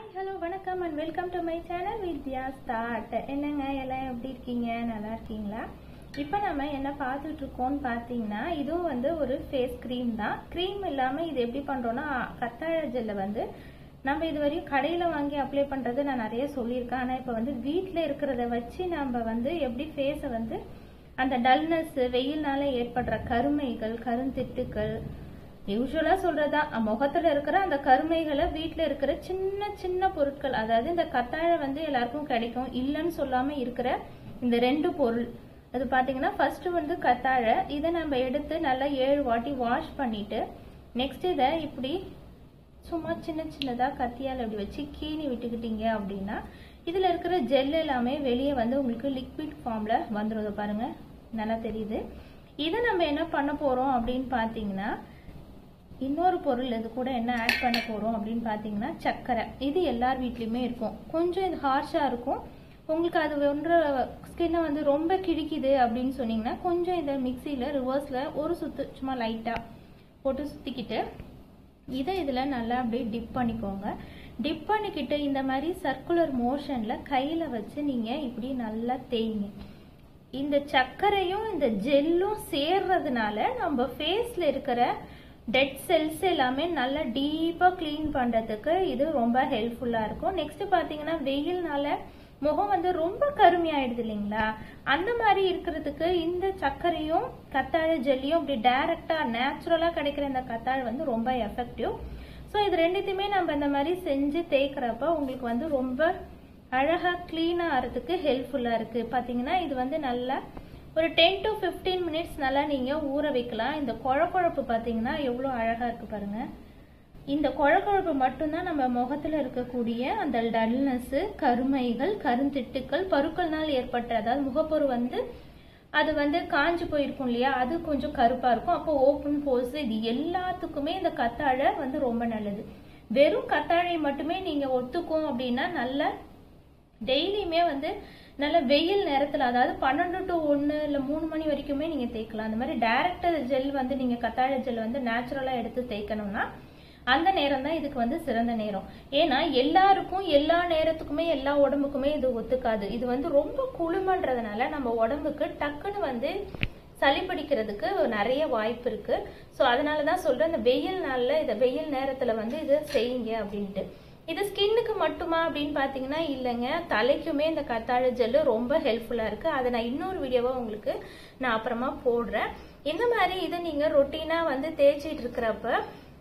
hello வணக்கம் and welcome to my channel Vidya start என்னங்க எல்லாம் எப்படி இருக்கீங்க நல்லா இருக்கீங்களா இப்போ நம்ம என்ன பார்த்துட்டு இருக்கோம்னு பார்த்தீங்கன்னா இதுவும் வந்து ஒரு ஃபேஸ் க்ரீம் தான் க்ரீம் இல்லாமல் இது எப்படி பண்ணுறோன்னா கத்தாழை ஜெல்லை வந்து நம்ம இது வரையும் கடையில் வாங்கி அப்ளை பண்ணுறது நான் நிறைய சொல்லியிருக்கேன் ஆனால் இப்போ வந்து வீட்டில் இருக்கிறத வச்சு நம்ம வந்து எப்படி ஃபேஸை வந்து அந்த டல்னஸ் வெயில்னால ஏற்படுற கருமைகள் கருந்திட்டுக்கள் யூஸ்வலா சொல்றதா முகத்துல இருக்கிற அந்த கருமைகளை வீட்ல இருக்கிற சின்ன சின்ன பொருட்கள் அதாவது இந்த கத்தாழை வந்து எல்லாருக்கும் கிடைக்கும் இல்லைன்னு சொல்லாம இருக்கிற இந்த ரெண்டு பொருள் அது பாத்தீங்கன்னா ஃபர்ஸ்ட் வந்து கத்தாழை இதை நம்ம எடுத்து நல்லா ஏழு வாட்டி வாஷ் பண்ணிட்டு நெக்ஸ்ட் இதை இப்படி சும்மா சின்ன சின்னதா கத்தியால் அப்படி வச்சு கீனி விட்டுக்கிட்டீங்க அப்படின்னா இதுல இருக்கிற ஜெல் எல்லாமே வெளியே வந்து உங்களுக்கு லிக்விட் ஃபார்ம்ல வந்துடும் பாருங்க நல்லா தெரியுது இதை நம்ம என்ன பண்ண போறோம் அப்படின்னு பாத்தீங்கன்னா இன்னொரு பொருள் இது கூட என்ன ஆட் பண்ண போறோம் அப்படின்னு பாத்தீங்கன்னா சர்க்கரை இது எல்லார் வீட்லயுமே இருக்கும் கொஞ்சம் இது ஹார்ஷா இருக்கும் உங்களுக்கு அது ஒன்ற ஸ்கின்னை வந்து ரொம்ப கிழிக்குது அப்படின்னு சொன்னீங்கன்னா கொஞ்சம் இதை மிக்சியில் ரிவர்ஸில் ஒரு சுத்து சும்மா லைட்டாக போட்டு சுற்றிக்கிட்டு இதை இதில் நல்லா அப்படியே டிப் பண்ணிக்கோங்க டிப் பண்ணிக்கிட்டு இந்த மாதிரி சர்க்குலர் மோஷனில் கையில் வச்சு நீங்கள் இப்படி நல்லா தேய்ங்க இந்த சர்க்கரையும் இந்த ஜெல்லும் சேர்றதுனால நம்ம ஃபேஸில் இருக்கிற டெட் செல்ஸ் எல்லாமே நல்லா டீப்பாக க்ளீன் பண்ணுறதுக்கு இது ரொம்ப ஹெல்ப்ஃபுல்லாக இருக்கும் நெக்ஸ்ட் பார்த்தீங்கன்னா வெயில்னால முகம் வந்து ரொம்ப கருமையாயிடுது இல்லைங்களா அந்த மாதிரி இருக்கிறதுக்கு இந்த சர்க்கரையும் கத்தாழை ஜெல்லியும் இப்படி டைரக்டாக நேச்சுரலாக கிடைக்கிற இந்த கத்தாழை வந்து ரொம்ப எஃபெக்டிவ் ஸோ இது ரெண்டுத்தையுமே நம்ம இந்த மாதிரி செஞ்சு தேய்க்கிறப்ப உங்களுக்கு வந்து ரொம்ப அழகாக க்ளீனாக ஆகிறதுக்கு ஹெல்ப்ஃபுல்லாக இருக்குது பார்த்தீங்கன்னா இது வந்து நல்லா ஒரு டென் டு ஃபிஃப்டீன் மினிட்ஸ் நல்லா நீங்கள் ஊற வைக்கலாம் இந்த குழக்குழப்பு பார்த்தீங்கன்னா எவ்வளோ அழகாக இருக்குது பாருங்கள் இந்த குழக்குழப்பு மட்டும்தான் நம்ம முகத்தில் இருக்கக்கூடிய அந்த டல்னஸ்ஸு கருமைகள் கருந்திட்டுக்கள் பருக்கள்னால் ஏற்பட்ட அதாவது முகப்பொரு வந்து அது வந்து காஞ்சு போயிருக்கும் இல்லையா அது கொஞ்சம் கருப்பாக இருக்கும் அப்போ ஓப்பன் போஸ் இது எல்லாத்துக்குமே இந்த கத்தாழை வந்து ரொம்ப நல்லது வெறும் கத்தாழை மட்டுமே நீங்கள் ஒத்துக்கும் அப்படின்னா நல்ல டெய்லியுமே வந்து நல்ல வெயில் நேரத்தில் அதாவது பன்னெண்டு டு ஒன்று இல்லை மூணு மணி வரைக்குமே நீங்கள் தேய்க்கலாம் அந்த மாதிரி டேரக்டர் ஜெல் வந்து நீங்கள் கத்தாழை ஜெல் வந்து நேச்சுரலாக எடுத்து தேய்க்கணும்னா அந்த நேரம் தான் இதுக்கு வந்து சிறந்த நேரம் ஏன்னா எல்லாருக்கும் எல்லா நேரத்துக்குமே எல்லா உடம்புக்குமே இது ஒத்துக்காது இது வந்து ரொம்ப குளுமன்றதுனால நம்ம உடம்புக்கு டக்குன்னு வந்து சளி பிடிக்கிறதுக்கு நிறைய வாய்ப்பு இருக்கு ஸோ அதனால தான் சொல்றேன் இந்த வெயில் நாளில் இதை வெயில் நேரத்தில் வந்து இதை செய்யுங்க அப்படின்ட்டு இது ஸ்கின்னுக்கு மட்டுமா அப்படின்னு பார்த்தீங்கன்னா இல்லைங்க தலைக்குமே இந்த கத்தாழை ஜெல்லு ரொம்ப ஹெல்ப்ஃபுல்லாக இருக்குது அதை நான் இன்னொரு வீடியோவாக உங்களுக்கு நான் அப்புறமா போடுறேன் இந்த மாதிரி இதை நீங்கள் ரொட்டீனாக வந்து தேய்ச்சிட்டு இருக்கிறப்ப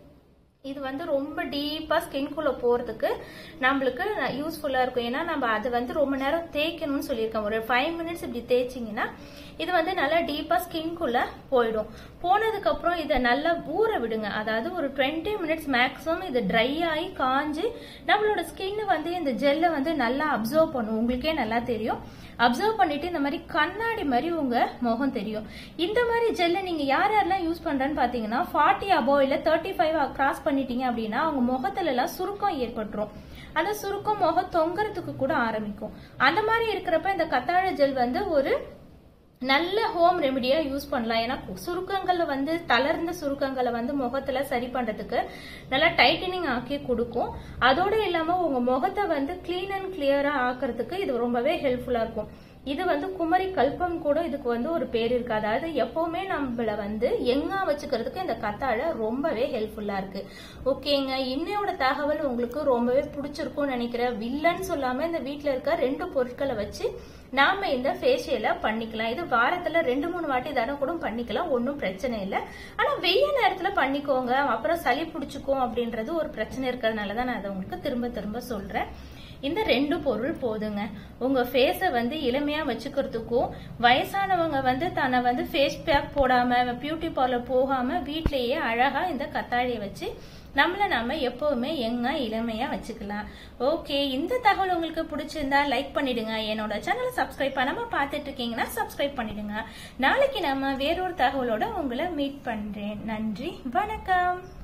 இது வந்து ரொம்ப டீப்பாக ஸ்கின்குள்ளே போகிறதுக்கு நம்மளுக்கு யூஸ்ஃபுல்லாக இருக்கும் ஏன்னா நம்ம அதை வந்து ரொம்ப நேரம் தேய்க்கணும்னு சொல்லியிருக்கோம் ஒரு ஃபைவ் மினிட்ஸ் இப்படி தேய்ச்சிங்கன்னா இது வந்து நல்லா டீப்பாக ஸ்கின்குள்ளே போயிடும் போனதுக்கப்புறம் இதை நல்லா ஊற விடுங்க அதாவது ஒரு டுவெண்ட்டி மினிட்ஸ் மேக்ஸிமம் இது ட்ரை ஆகி காஞ்சு நம்மளோட ஸ்கின் வந்து இந்த ஜெல்லை வந்து நல்லா அப்சர்வ் பண்ணும் உங்களுக்கே நல்லா தெரியும் அப்சர்வ் பண்ணிட்டு இந்த மாதிரி கண்ணாடி மாதிரி உங்க முகம் தெரியும் இந்த மாதிரி ஜெல்லை நீங்க யார் யாரெல்லாம் யூஸ் பண்றேன்னு பாத்தீங்கன்னா ஃபார்ட்டி அபோவ் இல்ல தேர்ட்டி ஃபைவ் கிராஸ் பண்ணிட்டீங்க அப்படின்னா அவங்க முகத்துல எல்லாம் சுருக்கம் ஏற்பட்டுரும் அந்த சுருக்கம் முகம் தொங்குறதுக்கு கூட ஆரம்பிக்கும் அந்த மாதிரி இருக்கிறப்ப இந்த கத்தாழை ஜெல் வந்து ஒரு நல்ல ஹோம் ரெமிடியா யூஸ் பண்ணலாம் ஏன்னா சுருக்கங்களை வந்து தளர்ந்த சுருக்கங்களை வந்து முகத்துல சரி பண்றதுக்கு நல்லா டைட்டனிங் ஆக்கி கொடுக்கும் அதோட இல்லாம உங்க முகத்தை வந்து கிளீன் அண்ட் கிளியரா ஆக்குறதுக்கு இது ரொம்பவே ஹெல்ப்ஃபுல்லா இருக்கும் இது வந்து குமரி கல்பம் கூட இதுக்கு வந்து ஒரு பேர் இருக்கு அதாவது எப்பவுமே நம்மள வந்து எங்கா வச்சுக்கிறதுக்கு இந்த கத்தாழை ரொம்பவே ஹெல்ப்ஃபுல்லா இருக்கு ஓகேங்க இன்னையோட தகவல் உங்களுக்கு ரொம்பவே பிடிச்சிருக்கும்னு நினைக்கிறேன் வில்லன்னு சொல்லாம இந்த வீட்டுல இருக்க ரெண்டு பொருட்களை வச்சு நாம இந்த ஃபேஷியலை பண்ணிக்கலாம் இது வாரத்துல ரெண்டு மூணு வாட்டி தானே கூட பண்ணிக்கலாம் ஒன்றும் பிரச்சனை இல்லை ஆனா வெயில் நேரத்துல பண்ணிக்கோங்க அப்புறம் சளி பிடிச்சிக்கும் அப்படின்றது ஒரு பிரச்சனை இருக்கிறதுனால தான் நான் அதை உங்களுக்கு திரும்ப திரும்ப சொல்றேன் இந்த ரெண்டு பொருள் போதுங்க உங்க ஃபேஸை வந்து இளமையா வச்சுக்கிறதுக்கும் வயசானவங்க வந்து தன்னை வந்து ஃபேஸ் பேக் போடாம பியூட்டி பார்லர் போகாம வீட்லயே அழகா இந்த கத்தாழையை வச்சு நம்மள நாம எப்பவுமே எங்க இளமையா வச்சுக்கலாம் ஓகே இந்த தகவல் உங்களுக்கு பிடிச்சிருந்தா லைக் பண்ணிடுங்க என்னோட சேனலை சப்ஸ்கிரைப் பண்ணாம பார்த்துட்டு இருக்கீங்கன்னா சப்ஸ்கிரைப் பண்ணிடுங்க நாளைக்கு நம்ம வேறொரு தகவலோட உங்களை மீட் பண்றேன் நன்றி வணக்கம்